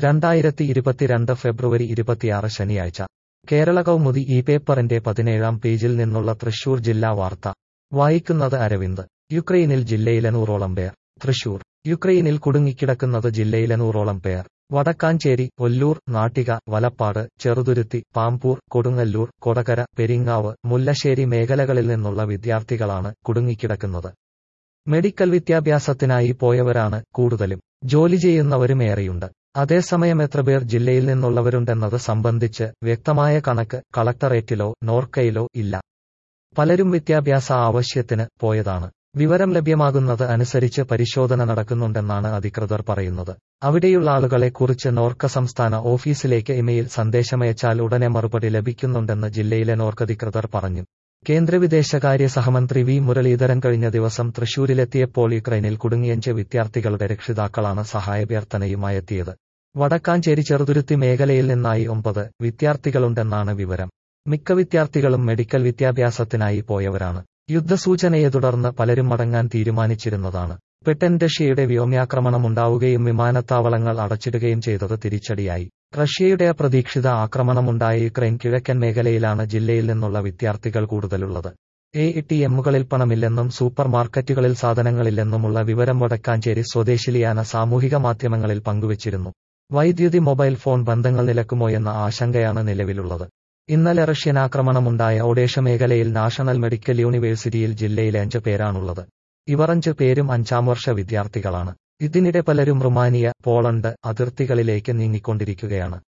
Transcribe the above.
രണ്ടായിരത്തി ഇരുപത്തിരണ്ട് ഫെബ്രുവരി ഇരുപത്തിയാറ് ശനിയാഴ്ച കേരള കൗമുദി ഈ പേപ്പറിന്റെ പതിനേഴാം പേജിൽ നിന്നുള്ള തൃശൂർ ജില്ലാ വാർത്ത വായിക്കുന്നത് അരവിന്ദ് യുക്രൈനിൽ ജില്ലയിലെ നൂറോളം പേർ തൃശൂർ യുക്രൈനിൽ കുടുങ്ങിക്കിടക്കുന്നത് ജില്ലയിലെ നൂറോളം പേർ വടക്കാഞ്ചേരി ഒല്ലൂർ നാട്ടിക വലപ്പാട് ചെറുതുരുത്തി പാമ്പൂർ കൊടുങ്ങല്ലൂർ കൊടകര പെരിങ്ങാവ് മുല്ലശ്ശേരി മേഖലകളിൽ നിന്നുള്ള വിദ്യാർത്ഥികളാണ് കുടുങ്ങിക്കിടക്കുന്നത് മെഡിക്കൽ വിദ്യാഭ്യാസത്തിനായി പോയവരാണ് കൂടുതലും ജോലി ചെയ്യുന്നവരും ഏറെയുണ്ട് അതേസമയം എത്ര പേർ ജില്ലയിൽ നിന്നുള്ളവരുണ്ടെന്നത് സംബന്ധിച്ച് വ്യക്തമായ കണക്ക് കളക്ടറേറ്റിലോ നോർക്കയിലോ ഇല്ല പലരും വിദ്യാഭ്യാസ ആവശ്യത്തിന് പോയതാണ് വിവരം ലഭ്യമാകുന്നത് അനുസരിച്ച് പരിശോധന നടക്കുന്നുണ്ടെന്നാണ് അധികൃതർ പറയുന്നത് അവിടെയുള്ള ആളുകളെ കുറിച്ച് നോർക്ക സംസ്ഥാന ഓഫീസിലേക്ക് ഇമെയിൽ സന്ദേശമയച്ചാൽ ഉടനെ മറുപടി ലഭിക്കുന്നുണ്ടെന്ന് ജില്ലയിലെ നോർക്കധികൃതർ പറഞ്ഞു കേന്ദ്ര വിദേശകാര്യ സഹമന്ത്രി വി മുരളീധരൻ കഴിഞ്ഞ ദിവസം തൃശൂരിലെത്തിയപ്പോൾ യുക്രൈനിൽ കുടുങ്ങിയഞ്ച് വിദ്യാർത്ഥികളുടെ രക്ഷിതാക്കളാണ് സഹായഭ്യർത്ഥനയുമായെത്തിയത് വടക്കാഞ്ചേരി ചെറുതുരുത്തി മേഖലയിൽ നിന്നായി ഒമ്പത് വിദ്യാർത്ഥികളുണ്ടെന്നാണ് വിവരം മിക്ക വിദ്യാർത്ഥികളും മെഡിക്കൽ വിദ്യാഭ്യാസത്തിനായി പോയവരാണ് യുദ്ധസൂചനയെ തുടർന്ന് പലരും മടങ്ങാൻ തീരുമാനിച്ചിരുന്നതാണ് പെട്ടെൻ റഷ്യയുടെ വ്യോമ്യാക്രമണമുണ്ടാവുകയും വിമാനത്താവളങ്ങൾ അടച്ചിടുകയും ചെയ്തത് തിരിച്ചടിയായി റഷ്യയുടെ അപ്രതീക്ഷിത ആക്രമണമുണ്ടായ യുക്രൈൻ കിഴക്കൻ മേഖലയിലാണ് ജില്ലയിൽ നിന്നുള്ള വിദ്യാർത്ഥികൾ കൂടുതലുള്ളത് എ ടി എമ്മുകളിൽ പണമില്ലെന്നും സൂപ്പർ മാർക്കറ്റുകളിൽ സാധനങ്ങളില്ലെന്നുമുള്ള വിവരം വടക്കാഞ്ചേരി സ്വദേശിലിയാന സാമൂഹിക മാധ്യമങ്ങളിൽ പങ്കുവച്ചിരുന്നു വൈദ്യുതി മൊബൈൽ ഫോൺ ബന്ധങ്ങൾ നിലക്കുമോയെന്ന ആശങ്കയാണ് നിലവിലുള്ളത് ഇന്നലെ റഷ്യൻ ആക്രമണമുണ്ടായ ഒഡേഷ മേഖലയിൽ നാഷണൽ മെഡിക്കൽ യൂണിവേഴ്സിറ്റിയിൽ ജില്ലയിലെ അഞ്ച് പേരാണുള്ളത് ഇവർ അഞ്ച് പേരും അഞ്ചാം വർഷ വിദ്യാർത്ഥികളാണ് ഇതിനിടെ പലരും റുമാനിയ പോളണ്ട് അതിർത്തികളിലേക്ക് നീങ്ങിക്കൊണ്ടിരിക്കുകയാണ്